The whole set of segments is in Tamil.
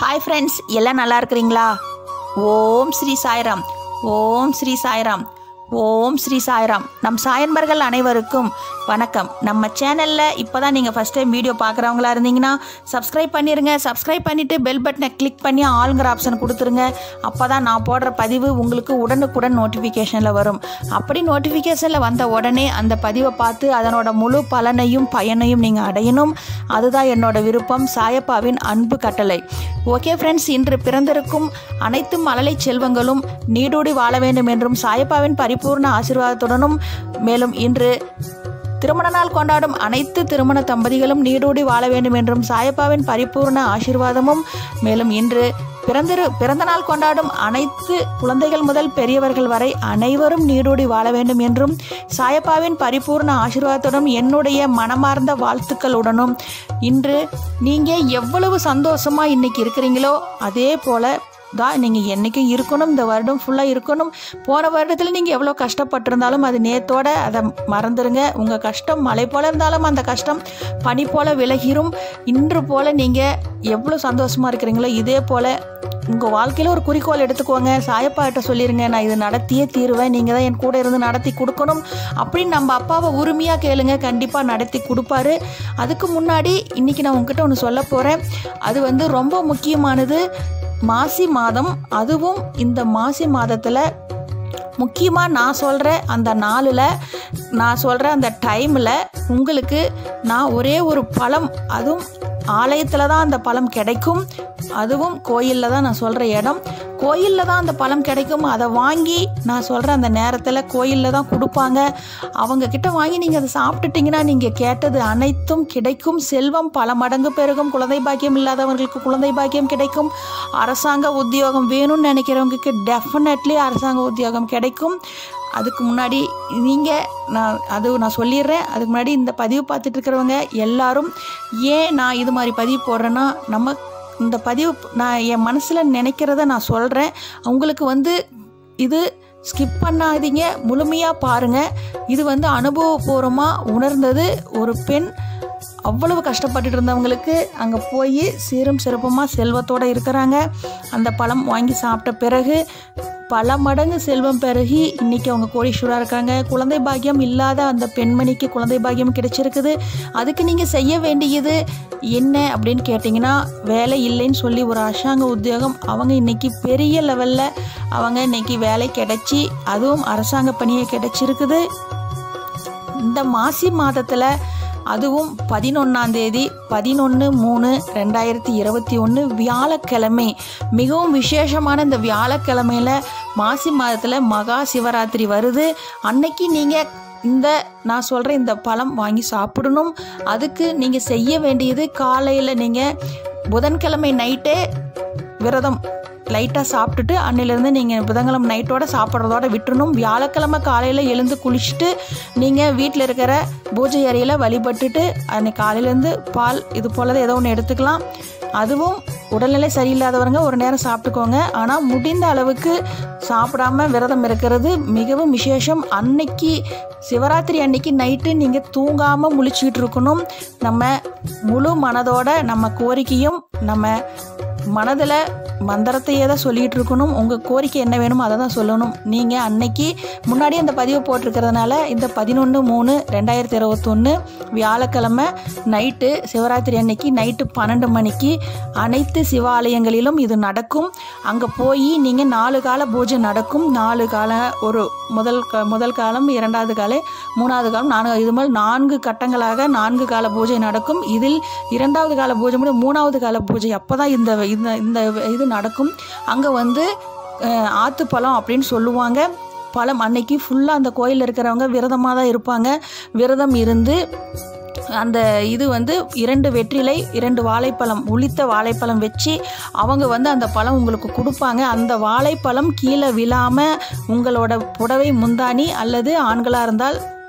ஹாய் ஃப்ரெண்ட்ஸ் எல்லாம் நல்லா இருக்கிறீங்களா ஓம் ஸ்ரீ சாய்ராம் ஓம் ஸ்ரீ சாய்ராம் ஓம் ஸ்ரீ சாய்ராம் நம் சாயன்பர்கள் அனைவருக்கும் வணக்கம் நம்ம சேனலில் இப்போ தான் நீங்கள் ஃபஸ்ட் டைம் வீடியோ பார்க்குறவங்களா இருந்தீங்கன்னா சப்ஸ்கிரைப் பண்ணிடுங்க சப்ஸ்கிரைப் பண்ணிவிட்டு பெல் பட்டனை கிளிக் பண்ணி ஆளுங்கிற ஆப்ஷன் கொடுத்துருங்க அப்போ தான் நான் போடுற பதிவு உங்களுக்கு உடனுக்குடன் நோட்டிஃபிகேஷனில் வரும் அப்படி நோட்டிஃபிகேஷனில் வந்த உடனே அந்த பதிவை பார்த்து அதனோட முழு பலனையும் பயனையும் நீங்கள் அடையணும் அதுதான் என்னோட விருப்பம் சாயப்பாவின் அன்பு கட்டளை ஓகே ஃப்ரெண்ட்ஸ் இன்று பிறந்திருக்கும் அனைத்து மழலை செல்வங்களும் நீடூடி வாழ வேண்டும் என்றும் சாயப்பாவின் பரிபூர்ண ஆசீர்வாதத்துடனும் மேலும் இன்று திருமண நாள் கொண்டாடும் அனைத்து திருமண தம்பதிகளும் நீடூடி வாழ வேண்டும் என்றும் சாயப்பாவின் பரிபூர்ண ஆசீர்வாதமும் மேலும் இன்று பிறந்திரு பிறந்த நாள் கொண்டாடும் அனைத்து குழந்தைகள் முதல் பெரியவர்கள் வரை அனைவரும் நீடூடி வாழ வேண்டும் என்றும் சாயப்பாவின் பரிபூர்ண ஆசீர்வாதத்துடன் என்னுடைய மனமார்ந்த வாழ்த்துக்களுடனும் இன்று நீங்கள் எவ்வளவு சந்தோஷமா இன்னைக்கு இருக்கிறீங்களோ அதே போல தான் நீங்கள் என்றைக்கும் இருக்கணும் இந்த வருடம் ஃபுல்லாக இருக்கணும் போன வருடத்தில் நீங்கள் எவ்வளோ கஷ்டப்பட்டிருந்தாலும் அது நேத்தோட அதை மறந்துடுங்க உங்கள் கஷ்டம் மழை போல இருந்தாலும் அந்த கஷ்டம் பனி போல விலகிரும் இன்று போல் நீங்கள் எவ்வளோ சந்தோஷமாக இருக்கிறீங்களோ இதே போல் உங்கள் வாழ்க்கையில் ஒரு குறிக்கோள் எடுத்துக்கோங்க சாயப்பாட்ட சொல்லிடுங்க நான் இது நடத்தியே தீருவேன் நீங்கள் தான் என் கூட இருந்து நடத்தி கொடுக்கணும் அப்படின்னு நம்ம அப்பாவை உரிமையாக கேளுங்க கண்டிப்பாக நடத்தி கொடுப்பாரு அதுக்கு முன்னாடி இன்றைக்கி நான் உங்ககிட்ட ஒன்று சொல்ல போகிறேன் அது வந்து ரொம்ப முக்கியமானது மாசி மாதம் அதுவும் இந்த மாசி மாதத்தில் முக்கியமாக நான் சொல்கிற அந்த நாளில் நான் சொல்கிற அந்த டைமில் உங்களுக்கு நான் ஒரே ஒரு பழம் அதுவும் ஆலயத்தில் தான் அந்த பழம் கிடைக்கும் அதுவும் கோயிலில் தான் நான் சொல்கிற இடம் கோயிலில் தான் அந்த பழம் கிடைக்கும் அதை வாங்கி நான் சொல்கிற அந்த நேரத்தில் கோயிலில் தான் கொடுப்பாங்க அவங்க கிட்ட வாங்கி நீங்கள் அதை சாப்பிட்டுட்டிங்கன்னா நீங்கள் கேட்டது அனைத்தும் கிடைக்கும் செல்வம் பல மடங்கு பெருகும் குழந்தை பாக்கியம் இல்லாதவர்களுக்கு குழந்தை பாக்கியம் கிடைக்கும் அரசாங்க உத்தியோகம் வேணும்னு நினைக்கிறவங்களுக்கு டெஃபினெட்லி அரசாங்க உத்தியோகம் கிடைக்கும் அதுக்கு முன்னாடி நீங்கள் நான் அது நான் சொல்லிடுறேன் அதுக்கு முன்னாடி இந்த பதிவு பார்த்துட்டு இருக்கிறவங்க எல்லாரும் ஏன் நான் இது மாதிரி பதிவு போடுறேன்னா நம்ம இந்த பதிவு நான் என் மனசில் நினைக்கிறத நான் சொல்கிறேன் உங்களுக்கு வந்து இது ஸ்கிப் பண்ணாதீங்க முழுமையாக பாருங்கள் இது வந்து அனுபவபூர்வமாக உணர்ந்தது ஒரு பெண் அவ்வளவு கஷ்டப்பட்டுட்டு இருந்தவங்களுக்கு அங்கே போய் சீரும் சிறப்புமாக செல்வத்தோடு இருக்கிறாங்க அந்த பழம் வாங்கி சாப்பிட்ட பிறகு பல மடங்கு செல்வம் பெருகி இன்றைக்கி அவங்க கோடீஸ்வராக இருக்காங்க குழந்தை பாக்கியம் இல்லாத அந்த பெண்மணிக்கு குழந்தை பாக்கியம் கிடைச்சிருக்குது அதுக்கு நீங்கள் செய்ய வேண்டியது என்ன அப்படின்னு கேட்டிங்கன்னா வேலை இல்லைன்னு சொல்லி ஒரு அரசாங்க உத்தியோகம் அவங்க இன்றைக்கி பெரிய லெவலில் அவங்க இன்றைக்கி வேலை கிடைச்சி அதுவும் அரசாங்க பணியை கிடைச்சிருக்குது இந்த மாசி மாதத்தில் அதுவும் பதினொன்றாம் தேதி பதினொன்று மூணு ரெண்டாயிரத்தி இருபத்தி ஒன்று வியாழக்கிழமை மிகவும் விசேஷமான இந்த வியாழக்கிழமையில் மாசி மாதத்தில் மகா சிவராத்திரி வருது அன்னைக்கு நீங்கள் இந்த நான் சொல்கிற இந்த பழம் வாங்கி சாப்பிடணும் அதுக்கு நீங்கள் செய்ய வேண்டியது காலையில் நீங்கள் புதன்கிழமை நைட்டே விரதம் லைட்டாக சாப்பிட்டுட்டு அன்னிலேருந்து நீங்கள் புதன்கிழமை நைட்டோட சாப்பிட்றதோட விட்டுறணும் வியாழக்கிழமை காலையில் எழுந்து குளிச்சுட்டு நீங்கள் வீட்டில் இருக்கிற பூஜை அறையில் வழிபட்டுட்டு அன்னைக்கு காலையிலேருந்து பால் இது போல் ஏதோ ஒன்று எடுத்துக்கலாம் அதுவும் உடல்நிலை சரியில்லாதவங்க ஒரு நேரம் சாப்பிட்டுக்கோங்க ஆனால் முடிந்த அளவுக்கு சாப்பிடாம விரதம் இருக்கிறது மிகவும் விசேஷம் அன்னைக்கு சிவராத்திரி அன்னைக்கு நைட்டு நீங்கள் தூங்காமல் முழிச்சிட்டு இருக்கணும் நம்ம முழு மனதோட நம்ம கோரிக்கையும் நம்ம மனதில் மந்திரத்தையே தான் சொல்லிகிட்டு இருக்கணும் உங்கள் கோரிக்கை என்ன வேணுமோ அதை தான் சொல்லணும் நீங்கள் அன்னைக்கு முன்னாடி அந்த பதிவு போட்டிருக்கிறதுனால இந்த பதினொன்று மூணு ரெண்டாயிரத்தி இருபத்தொன்று வியாழக்கிழமை நைட்டு சிவராத்திரி அன்னைக்கு நைட்டு பன்னெண்டு மணிக்கு அனைத்து சிவாலயங்களிலும் இது நடக்கும் அங்கே போய் நீங்கள் நாலு கால பூஜை நடக்கும் நாலு கால ஒரு முதல் க முதல் காலம் இரண்டாவது காலை மூணாவது காலம் நான்கு இது மாதிரி நான்கு கட்டங்களாக நான்கு கால பூஜை நடக்கும் இதில் இரண்டாவது கால பூஜை முடியும் மூணாவது கால பூஜை அப்போ தான் இந்த இந்த இந்த இது நடக்கும் அங்கே வந்து ஆற்று பழம் அப்படின்னு சொல்லுவாங்க பழம் அன்னைக்கு ஃபுல்லாக அந்த கோயிலில் இருக்கிறவங்க விரதமாக தான் இருப்பாங்க விரதம் இருந்து அந்த இது வந்து இரண்டு வெற்றிலை இரண்டு வாழைப்பழம் உளித்த வாழைப்பழம் வச்சு அவங்க வந்து அந்த பழம் உங்களுக்கு கொடுப்பாங்க அந்த வாழைப்பழம் கீழே விழாமல் உங்களோட புடவை முந்தானி அல்லது ஆண்களாக இருந்தால்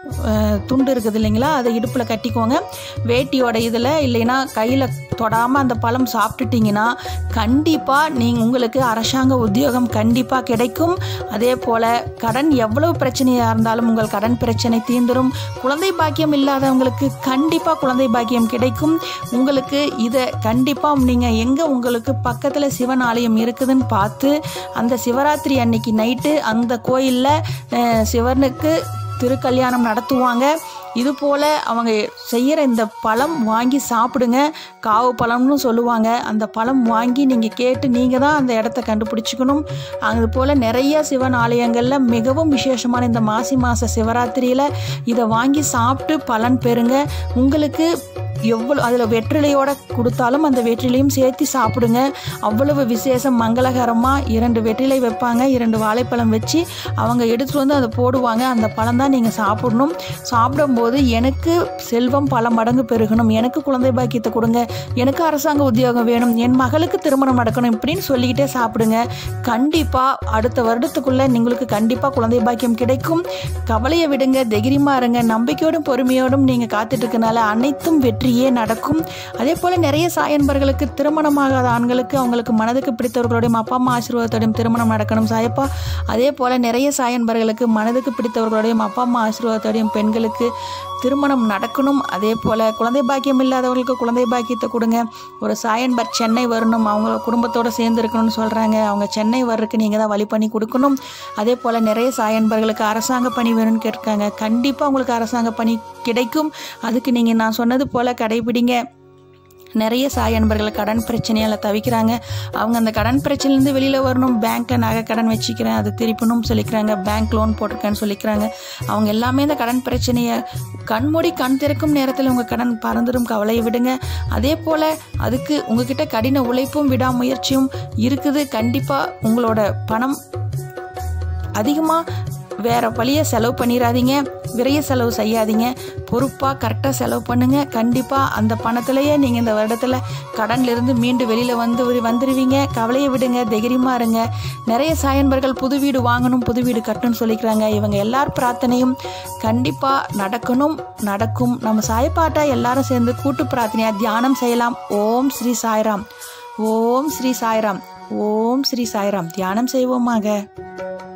அஹ், துண்டு இருக்குது இல்லைங்களா அதை இடுப்பில் கட்டிக்கோங்க வேட்டியோட இதில் இல்லைன்னா கையில் தொடாமல் அந்த பழம் சாப்பிட்டுட்டிங்கன்னா கண்டிப்பாக நீங்கள் உங்களுக்கு அரசாங்க உத்தியோகம் கண்டிப்பாக கிடைக்கும் அதே போல் கடன் எவ்வளவு பிரச்சனையாக இருந்தாலும் உங்கள் கடன் பிரச்சனை தீர்ந்துடும் குழந்தை பாக்கியம் இல்லாதவங்களுக்கு கண்டிப்பாக குழந்தை பாக்கியம் கிடைக்கும் உங்களுக்கு இதை கண்டிப்பாக நீங்கள் எங்கே உங்களுக்கு பக்கத்தில் சிவன் ஆலயம் இருக்குதுன்னு பார்த்து அந்த சிவராத்திரி அன்னைக்கு நைட்டு அந்த கோயிலில் சிவனுக்கு திருக்கல்யாணம் நடத்துவாங்க இது போல் அவங்க செய்கிற இந்த பழம் வாங்கி சாப்பிடுங்க காவு பழம்னு சொல்லுவாங்க அந்த பழம் வாங்கி நீங்கள் கேட்டு நீங்கள் தான் அந்த இடத்த கண்டுபிடிச்சிக்கணும் அது போல் நிறைய சிவன் ஆலயங்களில் மிகவும் விசேஷமான இந்த மாசி மாத சிவராத்திரியில் இதை வாங்கி சாப்பிட்டு பலன் பெறுங்க உங்களுக்கு எவ்வளோ அதில் வெற்றிலையோட கொடுத்தாலும் அந்த வெற்றிலையும் சேர்த்து சாப்பிடுங்க அவ்வளவு விசேஷம் மங்களகரமாக இரண்டு வெற்றிலை வைப்பாங்க இரண்டு வாழைப்பழம் வச்சு அவங்க எடுத்துகிட்டு வந்து அதை போடுவாங்க அந்த பழம் தான் நீங்கள் சாப்பிடணும் சாப்பிடும்போது எனக்கு செல்வம் பல மடங்கு பெருகணும் எனக்கு குழந்தை பாக்கியத்தை கொடுங்க எனக்கு அரசாங்க உத்தியோகம் வேணும் என் மகளுக்கு திருமணம் நடக்கணும் இப்படின்னு சொல்லிக்கிட்டே சாப்பிடுங்க கண்டிப்பாக அடுத்த வருடத்துக்குள்ளே உங்களுக்கு கண்டிப்பாக குழந்தை பாக்கியம் கிடைக்கும் கவலையை விடுங்க தைரியமாக இருங்க நம்பிக்கையோடும் பொறுமையோடும் நீங்கள் காத்துட்டு இருக்கனால அனைத்தும் வெற்றியே நடக்கும் அதே போல் நிறைய சாயன்பர்களுக்கு திருமணமாகாத ஆண்களுக்கு அவங்களுக்கு மனதுக்கு பிடித்தவர்களுடையும் அப்பா அம்மா ஆசீர்வாதத்தோடையும் திருமணம் நடக்கணும் சாயப்பா அதே போல் நிறைய சாயன்பர்களுக்கு மனதுக்கு பிடித்தவர்களுடையும் அப்பா அம்மா ஆசீர்வாதத்தோடையும் பெண்களுக்கு திருமணம் நடக்கணும் அதே போல் குழந்தை பாக்கியம் இல்லாதவர்களுக்கு குழந்தை பாக்கியத்தை கொடுங்க ஒரு சாயன்பர் சென்னை வரணும் அவங்க குடும்பத்தோடு சேர்ந்து இருக்கணும்னு சொல்கிறாங்க அவங்க சென்னை வர்றதுக்கு நீங்கள் தான் வழி பண்ணி கொடுக்கணும் அதே போல் நிறைய சாயன்பர்களுக்கு அரசாங்க பணி வேணும்னு கேட்டிருக்காங்க கண்டிப்பாக உங்களுக்கு அரசாங்க பணி கிடைக்கும் அதுக்கு நீங்கள் நான் சொன்னது போல் கடைபிடிங்க நிறைய சாய் அன்பர்கள் கடன் பிரச்சனையால் தவிக்கிறாங்க அவங்க அந்த கடன் பிரச்சனையிலேருந்து வெளியில் வரணும் பேங்க்கில் நகை கடன் வச்சுக்கிறேன் அது திருப்பணும்னு சொல்லிக்கிறாங்க பேங்க் லோன் போட்டிருக்கேன்னு சொல்லிக்கிறாங்க அவங்க எல்லாமே இந்த கடன் பிரச்சனையை கண்மூடி கண் திறக்கும் நேரத்தில் உங்கள் கடன் பறந்துடும் கவலையை விடுங்க அதே போல் அதுக்கு உங்ககிட்ட கடின உழைப்பும் விடாமுயற்சியும் இருக்குது கண்டிப்பாக உங்களோட பணம் அதிகமாக வேற வழியை செலவு பண்ணிடாதீங்க விரைய செலவு செய்யாதீங்க பொறுப்பாக கரெக்டாக செலவு பண்ணுங்க கண்டிப்பாக அந்த பணத்திலேயே நீங்கள் இந்த வருடத்தில் கடன்லேருந்து மீண்டு வெளியில் வந்து வந்துடுவீங்க கவலையை விடுங்க தைரியமாக இருங்க நிறைய சாயன்பர்கள் புது வீடு வாங்கணும் புது வீடு கட்டணும்னு சொல்லிக்கிறாங்க இவங்க எல்லார் பிரார்த்தனையும் கண்டிப்பாக நடக்கணும் நடக்கும் நம்ம சாயப்பாட்டா எல்லாரும் சேர்ந்து கூட்டு பிரார்த்தனையாக தியானம் செய்யலாம் ஓம் ஸ்ரீ சாய்ராம் ஓம் ஸ்ரீ சாய்ராம் ஓம் ஸ்ரீ சாய்ராம் தியானம் செய்வோமாக